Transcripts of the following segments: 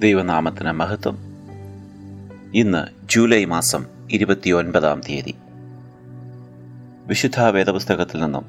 ദൈവനാമത്തിന് മഹത്വം ഇന്ന് ജൂലൈ മാസം ഇരുപത്തിയൊൻപതാം തീയതി വിശുദ്ധ വേദപുസ്തകത്തിൽ നിന്നും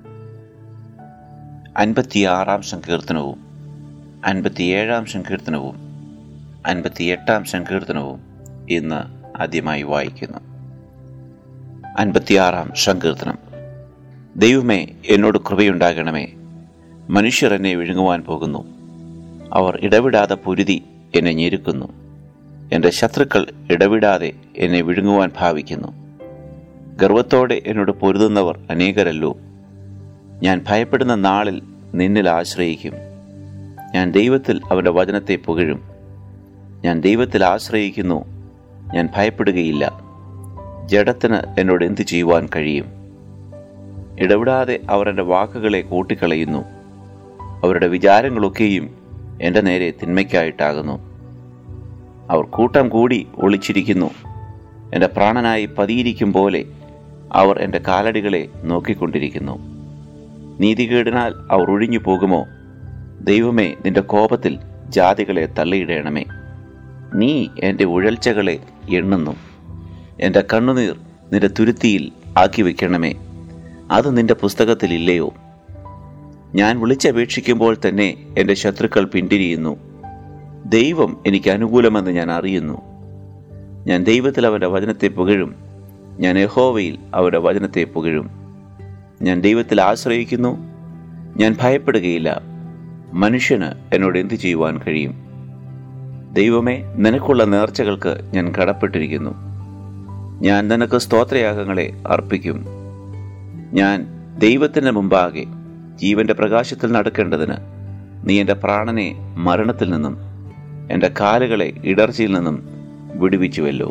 അൻപത്തിയാറാം സങ്കീർത്തനവും അൻപത്തിയേഴാം സങ്കീർത്തനവും അൻപത്തിയെട്ടാം സങ്കീർത്തനവും ഇന്ന് ആദ്യമായി വായിക്കുന്നു അൻപത്തിയാറാം സങ്കീർത്തനം ദൈവമേ എന്നോട് കൃപയുണ്ടാകണമേ മനുഷ്യർ എന്നെ വിഴുങ്ങുവാൻ പോകുന്നു അവർ ഇടവിടാതെ പൊരുതി എന്നെ ഞെരുക്കുന്നു എൻ്റെ ശത്രുക്കൾ ഇടവിടാതെ എന്നെ വിഴുങ്ങുവാൻ ഭാവിക്കുന്നു ഗർവത്തോടെ എന്നോട് പൊരുതുന്നവർ അനേകരല്ലോ ഞാൻ ഭയപ്പെടുന്ന നാളിൽ നിന്നിൽ ആശ്രയിക്കും ഞാൻ ദൈവത്തിൽ അവൻ്റെ വചനത്തെ പുകഴും ഞാൻ ദൈവത്തിൽ ആശ്രയിക്കുന്നു ഞാൻ ഭയപ്പെടുകയില്ല ജഡത്തിന് എന്നോട് എന്തു ചെയ്യുവാൻ കഴിയും ഇടവിടാതെ അവർ എൻ്റെ വാക്കുകളെ കൂട്ടിക്കളയുന്നു അവരുടെ വിചാരങ്ങളൊക്കെയും എൻ്റെ നേരെ തിന്മയ്ക്കായിട്ടാകുന്നു അവർ കൂട്ടം കൂടി ഒളിച്ചിരിക്കുന്നു എൻ്റെ പ്രാണനായി പതിയിരിക്കും പോലെ അവർ എൻ്റെ കാലടികളെ നോക്കിക്കൊണ്ടിരിക്കുന്നു നീതികേടിനാൽ അവർ ഒഴിഞ്ഞു പോകുമോ ദൈവമേ നിന്റെ കോപത്തിൽ ജാതികളെ തള്ളിയിടണമേ നീ എൻ്റെ ഉഴൽച്ചകളെ എണ്ണുന്നു എൻ്റെ കണ്ണുനീർ നിന്റെ തുരുത്തിയിൽ ആക്കി വെക്കണമേ അത് നിന്റെ പുസ്തകത്തിലില്ലയോ ഞാൻ വിളിച്ചപേക്ഷിക്കുമ്പോൾ തന്നെ എൻ്റെ ശത്രുക്കൾ പിന്തിരിയുന്നു ദൈവം എനിക്ക് അനുകൂലമെന്ന് ഞാൻ അറിയുന്നു ഞാൻ ദൈവത്തിൽ അവൻ്റെ വചനത്തെ പുകഴും ഞാൻ യഹോവയിൽ അവൻ്റെ വചനത്തെ പുകഴും ഞാൻ ദൈവത്തിൽ ആശ്രയിക്കുന്നു ഞാൻ ഭയപ്പെടുകയില്ല മനുഷ്യന് എന്നോട് എന്തു ചെയ്യുവാൻ കഴിയും ദൈവമേ നിനക്കുള്ള നേർച്ചകൾക്ക് ഞാൻ കടപ്പെട്ടിരിക്കുന്നു ഞാൻ നിനക്ക് സ്തോത്രയാഗങ്ങളെ അർപ്പിക്കും ഞാൻ ദൈവത്തിൻ്റെ മുമ്പാകെ ജീവന്റെ പ്രകാശത്തിൽ നടക്കേണ്ടതിന് നീ എൻ്റെ പ്രാണനെ മരണത്തിൽ നിന്നും എൻ്റെ കാലുകളെ ഇടർച്ചയിൽ നിന്നും വിടുവിച്ചുവല്ലോ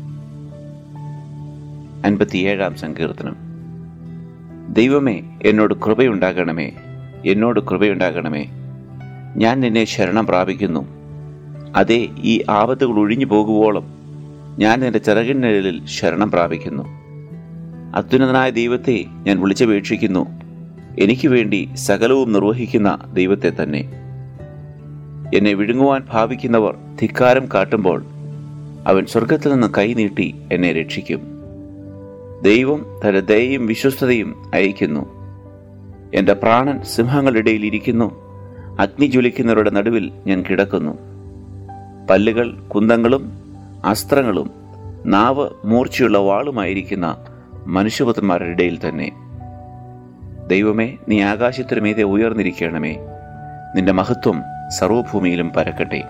അൻപത്തിയേഴാം സങ്കീർത്തനം ദൈവമേ എന്നോട് കൃപയുണ്ടാകണമേ എന്നോട് കൃപയുണ്ടാകണമേ ഞാൻ നിന്നെ ശരണം പ്രാപിക്കുന്നു അതേ ഈ ആപത്തുകൾ ഒഴിഞ്ഞു പോകുവോളം ഞാൻ നിന്റെ ചിറകിനിഴലിൽ ശരണം പ്രാപിക്കുന്നു അത്യുന്നതനായ ദൈവത്തെ ഞാൻ വിളിച്ചപേക്ഷിക്കുന്നു എനിക്ക് വേണ്ടി സകലവും നിർവഹിക്കുന്ന ദൈവത്തെ തന്നെ എന്നെ വിഴുങ്ങുവാൻ ഭാവിക്കുന്നവർ ധിക്കാരം കാട്ടുമ്പോൾ അവൻ സ്വർഗത്തിൽ നിന്ന് കൈനീട്ടി എന്നെ രക്ഷിക്കും ദൈവം തന്റെ ദയയും വിശ്വസ്തതയും അയക്കുന്നു എൻ്റെ പ്രാണൻ സിംഹങ്ങളുടെ ഇടയിൽ ഇരിക്കുന്നു അഗ്നി ജ്വലിക്കുന്നവരുടെ നടുവിൽ ഞാൻ കിടക്കുന്നു പല്ലുകൾ കുന്തങ്ങളും അസ്ത്രങ്ങളും നാവ് മൂർച്ചയുള്ള വാളുമായിരിക്കുന്ന മനുഷ്യപുത്രന്മാരുടെ ഇടയിൽ തന്നെ ദൈവമേ നീ ആകാശത്തിന് മീതെ ഉയർന്നിരിക്കണമേ നിന്റെ മഹത്വം സർവഭൂമിയിലും പരക്കട്ടെ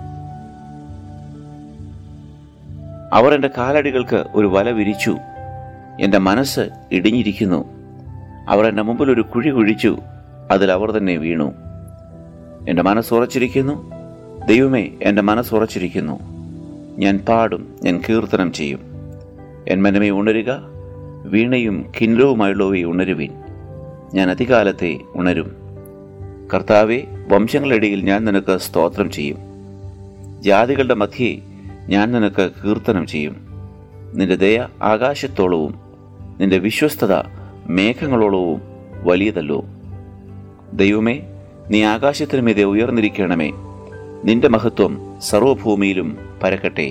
അവർ എൻ്റെ കാലടികൾക്ക് ഒരു വല വിരിച്ചു എൻ്റെ മനസ്സ് ഇടിഞ്ഞിരിക്കുന്നു അവർ എൻ്റെ മുമ്പിൽ ഒരു കുഴി കുഴിച്ചു അതിൽ അവർ തന്നെ വീണു എൻ്റെ മനസ്സ് ഉറച്ചിരിക്കുന്നു ദൈവമേ എൻ്റെ മനസ്സ് ഉറച്ചിരിക്കുന്നു ഞാൻ പാടും ഞാൻ കീർത്തനം ചെയ്യും എൻ മനമേ ഉണരുക വീണയും കിന്നരവുമായുള്ളവയെ ഉണരുവിൻ ഞാൻ അധികാലത്തെ ഉണരും കർത്താവെ വംശങ്ങളിടയിൽ ഞാൻ നിനക്ക് സ്തോത്രം ചെയ്യും ജാതികളുടെ മധ്യേ ഞാൻ നിനക്ക് കീർത്തനം ചെയ്യും നിന്റെ ദയ ആകാശത്തോളവും നിന്റെ വിശ്വസ്തത മേഘങ്ങളോളവും വലിയതല്ലോ ദൈവമേ നീ ആകാശത്തിന് മീതെ ഉയർന്നിരിക്കണമേ നിന്റെ മഹത്വം സർവഭൂമിയിലും പരക്കട്ടെ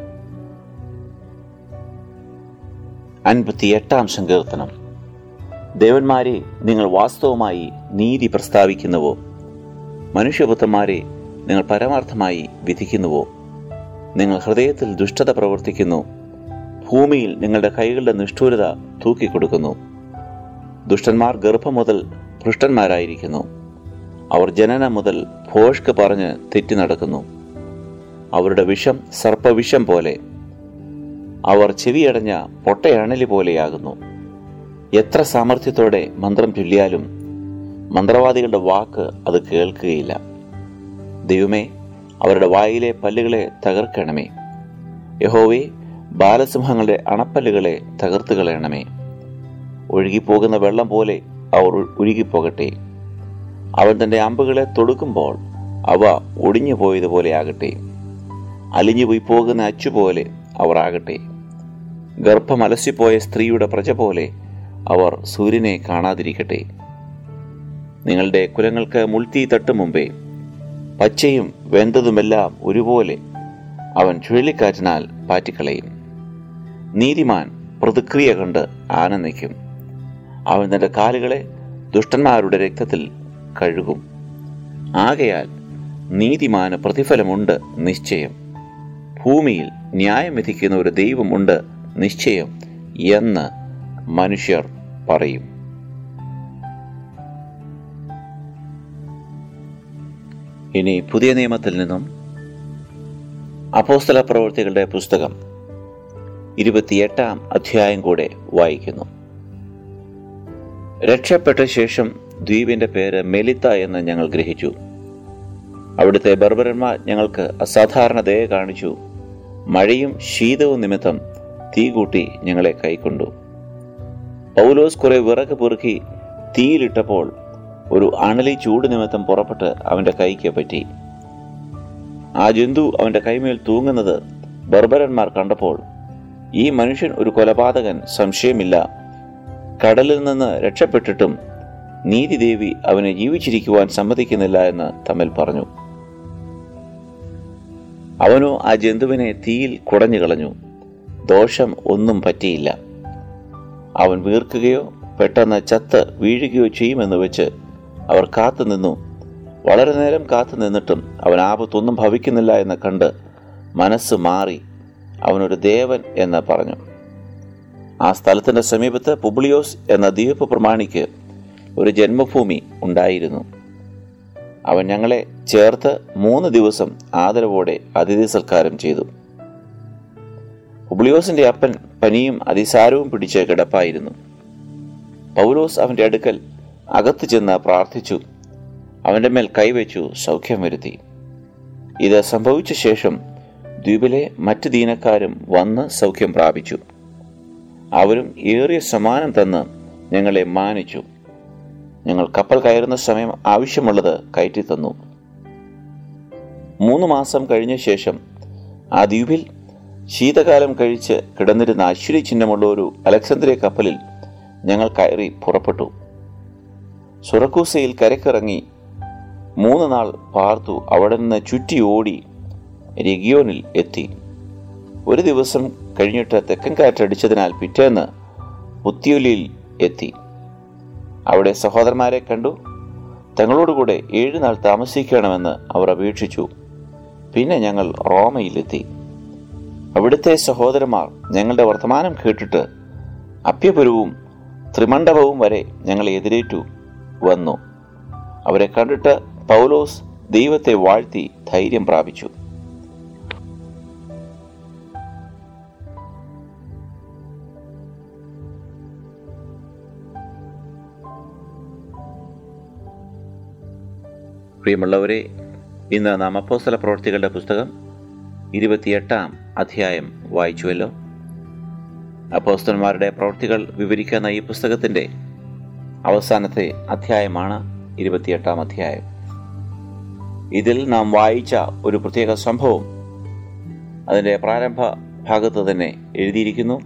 അൻപത്തിയെട്ടാം സങ്കീർത്തനം ദേവന്മാരെ നിങ്ങൾ വാസ്തവമായി നീതി പ്രസ്താവിക്കുന്നുവോ മനുഷ്യപുത്രന്മാരെ നിങ്ങൾ പരമാർത്ഥമായി വിധിക്കുന്നുവോ നിങ്ങൾ ഹൃദയത്തിൽ ദുഷ്ടത പ്രവർത്തിക്കുന്നു ഭൂമിയിൽ നിങ്ങളുടെ കൈകളുടെ നിഷ്ഠൂരത തൂക്കിക്കൊടുക്കുന്നു ദുഷ്ടന്മാർ ഗർഭം മുതൽ ഭൃഷ്ടന്മാരായിരിക്കുന്നു അവർ ജനനം മുതൽ ഭോഷ്ക്ക് പറഞ്ഞ് തെറ്റി നടക്കുന്നു അവരുടെ വിഷം സർപ്പവിഷം പോലെ അവർ ചെവിയടഞ്ഞ പൊട്ടയണലി പോലെയാകുന്നു എത്ര സാമർഥ്യത്തോടെ മന്ത്രം ചൊല്ലിയാലും മന്ത്രവാദികളുടെ വാക്ക് അത് കേൾക്കുകയില്ല ദൈവമേ അവരുടെ വായിലെ പല്ലുകളെ തകർക്കണമേ യഹോവേ ബാലസിംഹങ്ങളുടെ അണപ്പല്ലുകളെ തകർത്ത് കളയണമേ ഒഴുകിപ്പോകുന്ന വെള്ളം പോലെ അവർ ഒഴുകിപ്പോകട്ടെ അവൻ തന്റെ അമ്പുകളെ തൊടുക്കുമ്പോൾ അവ ഒടിഞ്ഞു പോയതുപോലെ ആകട്ടെ അലിഞ്ഞുപോയി പോകുന്ന അച്ചുപോലെ അവർ ആകട്ടെ ഗർഭം അലസിപ്പോയ സ്ത്രീയുടെ പ്രജ പോലെ അവർ സൂര്യനെ കാണാതിരിക്കട്ടെ നിങ്ങളുടെ കുലങ്ങൾക്ക് മുൾത്തീ തട്ടും മുമ്പേ പച്ചയും വെന്തതുമെല്ലാം ഒരുപോലെ അവൻ ചുഴലിക്കാറ്റിനാൽ പാറ്റിക്കളയും നീതിമാൻ പ്രതിക്രിയ കണ്ട് ആനന്ദിക്കും അവൻ തന്റെ കാലുകളെ ദുഷ്ടന്മാരുടെ രക്തത്തിൽ കഴുകും ആകയാൽ നീതിമാന് പ്രതിഫലമുണ്ട് നിശ്ചയം ഭൂമിയിൽ ന്യായം വിധിക്കുന്ന ഒരു ദൈവമുണ്ട് നിശ്ചയം എന്ന് മനുഷ്യർ പറയും ഇനി പുതിയ നിയമത്തിൽ നിന്നും അപ്പോസ്തല പ്രവൃത്തികളുടെ പുസ്തകം ഇരുപത്തിയെട്ടാം അധ്യായം കൂടെ വായിക്കുന്നു രക്ഷപ്പെട്ട ശേഷം ദ്വീപിന്റെ പേര് മെലിത്ത എന്ന് ഞങ്ങൾ ഗ്രഹിച്ചു അവിടുത്തെ ബർബരന്മാർ ഞങ്ങൾക്ക് അസാധാരണ ദയ കാണിച്ചു മഴയും ശീതവും നിമിത്തം തീ കൂട്ടി ഞങ്ങളെ കൈക്കൊണ്ടു പൗലോസ് കുറെ വിറക് പെറുക്കി തീയിലിട്ടപ്പോൾ ഒരു അണലി ചൂട് നിമിത്തം പുറപ്പെട്ട് അവന്റെ കൈക്ക് പറ്റി ആ ജന്തു അവന്റെ കൈമേൽ തൂങ്ങുന്നത് ബർബരന്മാർ കണ്ടപ്പോൾ ഈ മനുഷ്യൻ ഒരു കൊലപാതകൻ സംശയമില്ല കടലിൽ നിന്ന് രക്ഷപ്പെട്ടിട്ടും നീതിദേവി അവനെ ജീവിച്ചിരിക്കുവാൻ സമ്മതിക്കുന്നില്ല എന്ന് തമ്മിൽ പറഞ്ഞു അവനോ ആ ജന്തുവിനെ തീയിൽ കുടഞ്ഞു കളഞ്ഞു ദോഷം ഒന്നും പറ്റിയില്ല അവൻ വീർക്കുകയോ പെട്ടെന്ന് ചത്ത് വീഴുകയോ ചെയ്യുമെന്ന് വെച്ച് അവർ കാത്തുനിന്നു വളരെ നേരം കാത്തു നിന്നിട്ടും അവൻ ആപത്തൊന്നും ഭവിക്കുന്നില്ല എന്ന് കണ്ട് മനസ്സ് മാറി അവനൊരു ദേവൻ എന്ന് പറഞ്ഞു ആ സ്ഥലത്തിന്റെ സമീപത്ത് പുബ്ലിയോസ് എന്ന ദ്വീപ് പ്രമാണിക്ക് ഒരു ജന്മഭൂമി ഉണ്ടായിരുന്നു അവൻ ഞങ്ങളെ ചേർത്ത് മൂന്ന് ദിവസം ആദരവോടെ അതിഥി സൽക്കാരം ചെയ്തു പുബ്ലിയോസിന്റെ അപ്പൻ പനിയും അതിസാരവും പിടിച്ച് കിടപ്പായിരുന്നു പൗലോസ് അവന്റെ അടുക്കൽ അകത്ത് ചെന്ന് പ്രാർത്ഥിച്ചു അവന്റെ മേൽ കൈവച്ചു സൗഖ്യം വരുത്തി ഇത് സംഭവിച്ച ശേഷം ദ്വീപിലെ മറ്റ് ദീനക്കാരും വന്ന് സൗഖ്യം പ്രാപിച്ചു അവരും ഏറിയ സമ്മാനം തന്ന് ഞങ്ങളെ മാനിച്ചു ഞങ്ങൾ കപ്പൽ കയറുന്ന സമയം ആവശ്യമുള്ളത് കയറ്റി തന്നു മൂന്ന് മാസം കഴിഞ്ഞ ശേഷം ആ ദ്വീപിൽ ശീതകാലം കഴിച്ച് കിടന്നിരുന്ന അശ്വരി ചിഹ്നമുള്ള ഒരു അലക്സാന്ദ്രിയ കപ്പലിൽ ഞങ്ങൾ കയറി പുറപ്പെട്ടു സുറക്കൂസയിൽ കരക്കിറങ്ങി മൂന്ന് നാൾ പാർത്തു അവിടെ നിന്ന് ചുറ്റി ഓടി രഗിയോനിൽ എത്തി ഒരു ദിവസം കഴിഞ്ഞിട്ട് തെക്കൻ കാറ്റടിച്ചതിനാൽ പിറ്റേന്ന് പുത്തിയൊലിയിൽ എത്തി അവിടെ സഹോദരന്മാരെ കണ്ടു തങ്ങളോടുകൂടെ ഏഴു നാൾ താമസിക്കണമെന്ന് അവർ അപേക്ഷിച്ചു പിന്നെ ഞങ്ങൾ റോമയിലെത്തി അവിടുത്തെ സഹോദരന്മാർ ഞങ്ങളുടെ വർത്തമാനം കേട്ടിട്ട് അപ്യപുരവും ത്രിമണ്ഡപവും വരെ ഞങ്ങളെ എതിരേറ്റു വന്നു അവരെ കണ്ടിട്ട് പൗലോസ് ദൈവത്തെ വാഴ്ത്തി ധൈര്യം പ്രാപിച്ചു പ്രിയമുള്ളവരെ ഇന്ന് നാം അപ്പോസ്തല പ്രവർത്തികളുടെ പുസ്തകം ഇരുപത്തിയെട്ടാം അധ്യായം വായിച്ചുവല്ലോ അപ്പോസ്തന്മാരുടെ പ്രവൃത്തികൾ വിവരിക്കുന്ന ഈ പുസ്തകത്തിന്റെ അവസാനത്തെ അധ്യായമാണ് ഇരുപത്തിയെട്ടാം അധ്യായം ഇതിൽ നാം വായിച്ച ഒരു പ്രത്യേക സംഭവം അതിന്റെ പ്രാരംഭ ഭാഗത്ത് തന്നെ എഴുതിയിരിക്കുന്നു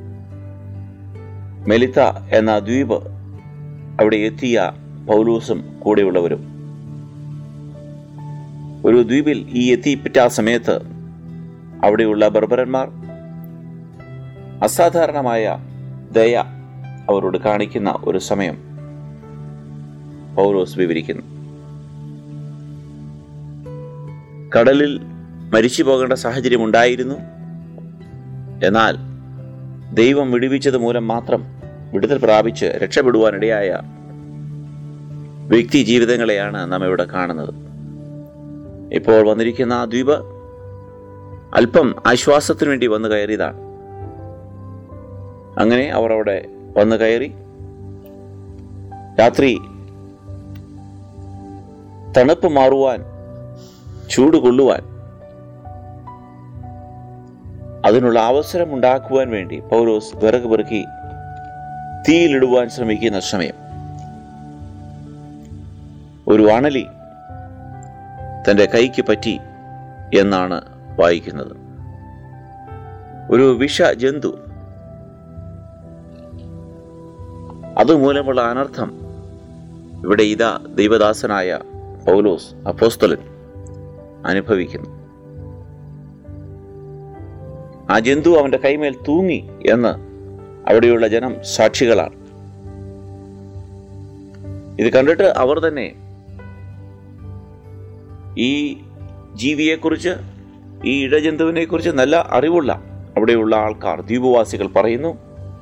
മെലിത്ത എന്ന ദ്വീപ് അവിടെ എത്തിയ പൗലൂസും കൂടെയുള്ളവരും ഒരു ദ്വീപിൽ ഈ എത്തിപ്പറ്റ സമയത്ത് അവിടെയുള്ള ബർബരന്മാർ അസാധാരണമായ ദയ അവരോട് കാണിക്കുന്ന ഒരു സമയം പൗലോസ് വിവരിക്കുന്നു കടലിൽ മരിച്ചു പോകേണ്ട സാഹചര്യം ഉണ്ടായിരുന്നു എന്നാൽ ദൈവം വിടുവിച്ചത് മൂലം മാത്രം വിടുതൽ പ്രാപിച്ച് രക്ഷപ്പെടുവാനിടയായ വ്യക്തി ജീവിതങ്ങളെയാണ് നാം ഇവിടെ കാണുന്നത് ഇപ്പോൾ വന്നിരിക്കുന്ന ആ ദ്വീപ് അല്പം ആശ്വാസത്തിനു വേണ്ടി വന്നു കയറിയതാണ് അങ്ങനെ അവർ അവിടെ വന്നു കയറി രാത്രി തണുപ്പ് മാറുവാൻ ചൂട് കൊള്ളുവാൻ അതിനുള്ള അവസരം ഉണ്ടാക്കുവാൻ വേണ്ടി പൗലോസ് വിറക് പെറുക്കി തീയിലിടുവാൻ ശ്രമിക്കുന്ന സമയം ഒരു അണലി തന്റെ കൈക്ക് പറ്റി എന്നാണ് വായിക്കുന്നത് ഒരു വിഷ ജന്തു അതുമൂലമുള്ള അനർത്ഥം ഇവിടെ ഇതാ ദൈവദാസനായ പൗലോസ് അപ്പോസ്തലൻ അനുഭവിക്കുന്നു ആ ജന്തു അവന്റെ കൈമേൽ തൂങ്ങി എന്ന് അവിടെയുള്ള ജനം സാക്ഷികളാണ് ഇത് കണ്ടിട്ട് അവർ തന്നെ ഈ ജീവിയെക്കുറിച്ച് ഈ ഇഴജന്തുവിനെ കുറിച്ച് നല്ല അറിവുള്ള അവിടെയുള്ള ആൾക്കാർ ദ്വീപവാസികൾ പറയുന്നു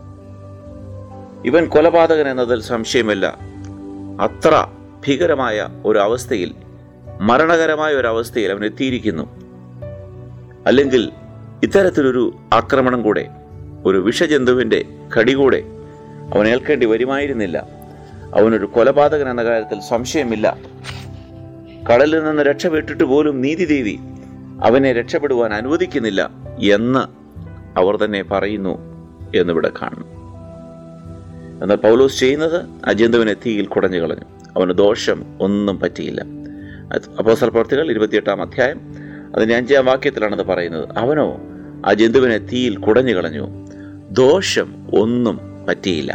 ഇവൻ കൊലപാതകൻ എന്നതിൽ സംശയമില്ല അത്ര ഭീകരമായ ഒരു അവസ്ഥയിൽ മരണകരമായ ഒരു അവസ്ഥയിൽ അവൻ എത്തിയിരിക്കുന്നു അല്ലെങ്കിൽ ഇത്തരത്തിലൊരു ആക്രമണം കൂടെ ഒരു വിഷജന്തുവിന്റെ കടികൂടെ അവൻ ഏൽക്കേണ്ടി വരുമായിരുന്നില്ല അവനൊരു കൊലപാതകൻ എന്ന കാര്യത്തിൽ സംശയമില്ല കടലിൽ നിന്ന് രക്ഷപ്പെട്ടിട്ട് പോലും നീതിദേവി അവനെ രക്ഷപ്പെടുവാൻ അനുവദിക്കുന്നില്ല എന്ന് അവർ തന്നെ പറയുന്നു എന്നിവിടെ കാണുന്നു എന്നാൽ പൗലോസ് ചെയ്യുന്നത് ആ ജന്തുവിനെ തീയിൽ കുടഞ്ഞു കളഞ്ഞു അവന് ദോഷം ഒന്നും പറ്റിയില്ല അപ്പോസൽ പ്രവർത്തികൾ ഇരുപത്തിയെട്ടാം അധ്യായം അതിന്റെ അഞ്ചാം വാക്യത്തിലാണത് പറയുന്നത് അവനോ ആ ജന്തുവിനെ തീയിൽ കുടഞ്ഞു കളഞ്ഞു ദോഷം ഒന്നും പറ്റിയില്ല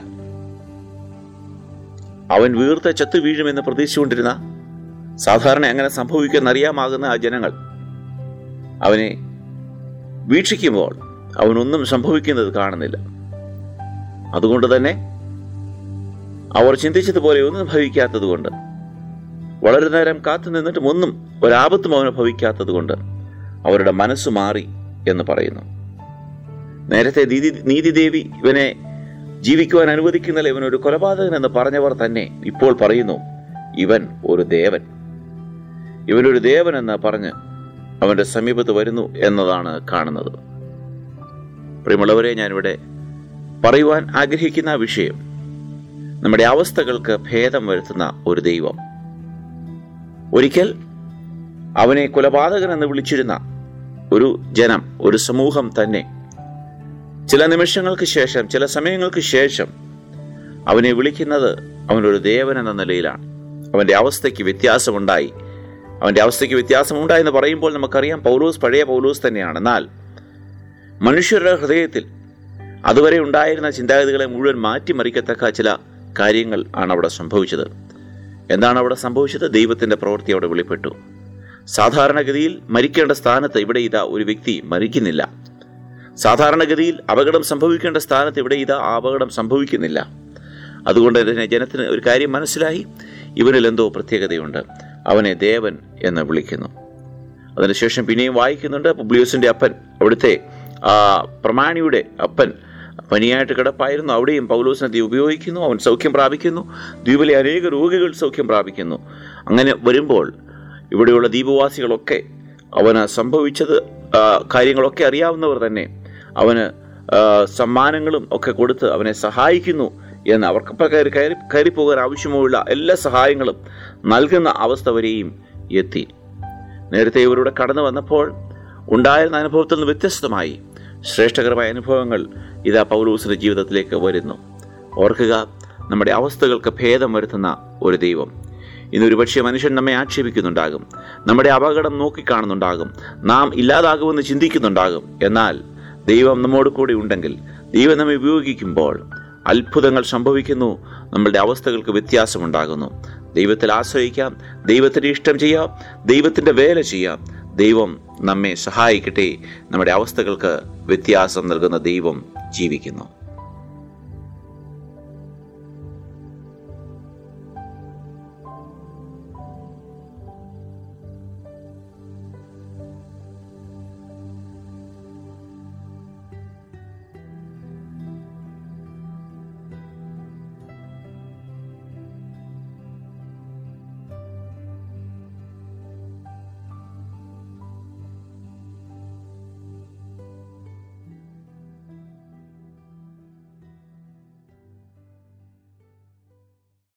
അവൻ വീർത്ത ചത്തു വീഴുമെന്ന് പ്രതീക്ഷിച്ചുകൊണ്ടിരുന്ന സാധാരണ അങ്ങനെ സംഭവിക്കുമെന്നറിയാമാകുന്ന ആ ജനങ്ങൾ അവനെ വീക്ഷിക്കുമ്പോൾ അവനൊന്നും സംഭവിക്കുന്നത് കാണുന്നില്ല അതുകൊണ്ട് തന്നെ അവർ ചിന്തിച്ചതുപോലെ ഒന്നും ഭവിക്കാത്തത് കൊണ്ട് വളരെ നേരം കാത്തു നിന്നിട്ടും ഒന്നും ഒരാപത്തും അവന് ഭവിക്കാത്തത് കൊണ്ട് അവരുടെ മനസ്സ് മാറി എന്ന് പറയുന്നു നേരത്തെ നീതി നീതിദേവി ഇവനെ ജീവിക്കുവാൻ അനുവദിക്കുന്നില്ല ഇവൻ ഒരു കൊലപാതകൻ എന്ന് പറഞ്ഞവർ തന്നെ ഇപ്പോൾ പറയുന്നു ഇവൻ ഒരു ദേവൻ ഇവനൊരു ദേവൻ എന്ന് പറഞ്ഞ് അവന്റെ സമീപത്ത് വരുന്നു എന്നതാണ് കാണുന്നത് പ്രിയമുള്ളവരെ ഞാനിവിടെ പറയുവാൻ ആഗ്രഹിക്കുന്ന വിഷയം നമ്മുടെ അവസ്ഥകൾക്ക് ഭേദം വരുത്തുന്ന ഒരു ദൈവം ഒരിക്കൽ അവനെ കൊലപാതകൻ എന്ന് വിളിച്ചിരുന്ന ഒരു ജനം ഒരു സമൂഹം തന്നെ ചില നിമിഷങ്ങൾക്ക് ശേഷം ചില സമയങ്ങൾക്ക് ശേഷം അവനെ വിളിക്കുന്നത് അവനൊരു ദേവൻ എന്ന നിലയിലാണ് അവന്റെ അവസ്ഥയ്ക്ക് വ്യത്യാസമുണ്ടായി അവന്റെ അവസ്ഥയ്ക്ക് വ്യത്യാസമുണ്ടായി എന്ന് പറയുമ്പോൾ നമുക്കറിയാം പൗലോസ് പഴയ പൗലോസ് തന്നെയാണ് എന്നാൽ മനുഷ്യരുടെ ഹൃദയത്തിൽ അതുവരെ ഉണ്ടായിരുന്ന ചിന്താഗതികളെ മുഴുവൻ മാറ്റിമറിക്കത്തക്ക ചില കാര്യങ്ങൾ ആണ് അവിടെ സംഭവിച്ചത് എന്താണ് അവിടെ സംഭവിച്ചത് ദൈവത്തിന്റെ പ്രവൃത്തി അവിടെ വെളിപ്പെട്ടു സാധാരണഗതിയിൽ മരിക്കേണ്ട സ്ഥാനത്ത് ഇവിടെ ഇതാ ഒരു വ്യക്തി മരിക്കുന്നില്ല സാധാരണഗതിയിൽ അപകടം സംഭവിക്കേണ്ട സ്ഥാനത്ത് ഇവിടെ ഇതാ ആ അപകടം സംഭവിക്കുന്നില്ല അതുകൊണ്ട് തന്നെ ജനത്തിന് ഒരു കാര്യം മനസ്സിലായി ഇവനിൽ എന്തോ പ്രത്യേകതയുണ്ട് അവനെ ദേവൻ എന്ന് വിളിക്കുന്നു അതിനുശേഷം പിന്നെയും വായിക്കുന്നുണ്ട് പുബ്ലിയൂസിന്റെ അപ്പൻ അവിടുത്തെ ആ പ്രമാണിയുടെ അപ്പൻ പനിയായിട്ട് കിടപ്പായിരുന്നു അവിടെയും പൗലോസിനെ തീ ഉപയോഗിക്കുന്നു അവൻ സൗഖ്യം പ്രാപിക്കുന്നു ദ്വീപിലെ അനേക രോഗികൾ സൗഖ്യം പ്രാപിക്കുന്നു അങ്ങനെ വരുമ്പോൾ ഇവിടെയുള്ള ദ്വീപവാസികളൊക്കെ അവന് സംഭവിച്ചത് ആ, കാര്യങ്ങളൊക്കെ അറിയാവുന്നവർ തന്നെ അവന് ആ, സമ്മാനങ്ങളും ഒക്കെ കൊടുത്ത് അവനെ സഹായിക്കുന്നു എന്ന് അവർക്കപ്പം കയറി കയറി കയറിപ്പോകാൻ ആവശ്യമുള്ള എല്ലാ സഹായങ്ങളും നൽകുന്ന അവസ്ഥ വരെയും എത്തി നേരത്തെ ഇവരുടെ കടന്നു വന്നപ്പോൾ ഉണ്ടായിരുന്ന അനുഭവത്തിൽ നിന്ന് വ്യത്യസ്തമായി ശ്രേഷ്ഠകരമായ അനുഭവങ്ങൾ ഇതാ പൗലൂസിന്റെ ജീവിതത്തിലേക്ക് വരുന്നു ഓർക്കുക നമ്മുടെ അവസ്ഥകൾക്ക് ഭേദം വരുത്തുന്ന ഒരു ദൈവം ഇന്നൊരു പക്ഷേ മനുഷ്യൻ നമ്മെ ആക്ഷേപിക്കുന്നുണ്ടാകും നമ്മുടെ അപകടം നോക്കിക്കാണുന്നുണ്ടാകും നാം ഇല്ലാതാകുമെന്ന് ചിന്തിക്കുന്നുണ്ടാകും എന്നാൽ ദൈവം നമ്മോട് കൂടി ഉണ്ടെങ്കിൽ ദൈവം നമ്മെ ഉപയോഗിക്കുമ്പോൾ അത്ഭുതങ്ങൾ സംഭവിക്കുന്നു നമ്മളുടെ അവസ്ഥകൾക്ക് വ്യത്യാസമുണ്ടാകുന്നു ദൈവത്തിൽ ആശ്രയിക്കാം ദൈവത്തിന് ഇഷ്ടം ചെയ്യാം ദൈവത്തിൻ്റെ വേല ചെയ്യാം ദൈവം നമ്മെ സഹായിക്കട്ടെ നമ്മുടെ അവസ്ഥകൾക്ക് വ്യത്യാസം നൽകുന്ന ദൈവം ജീവിക്കുന്നു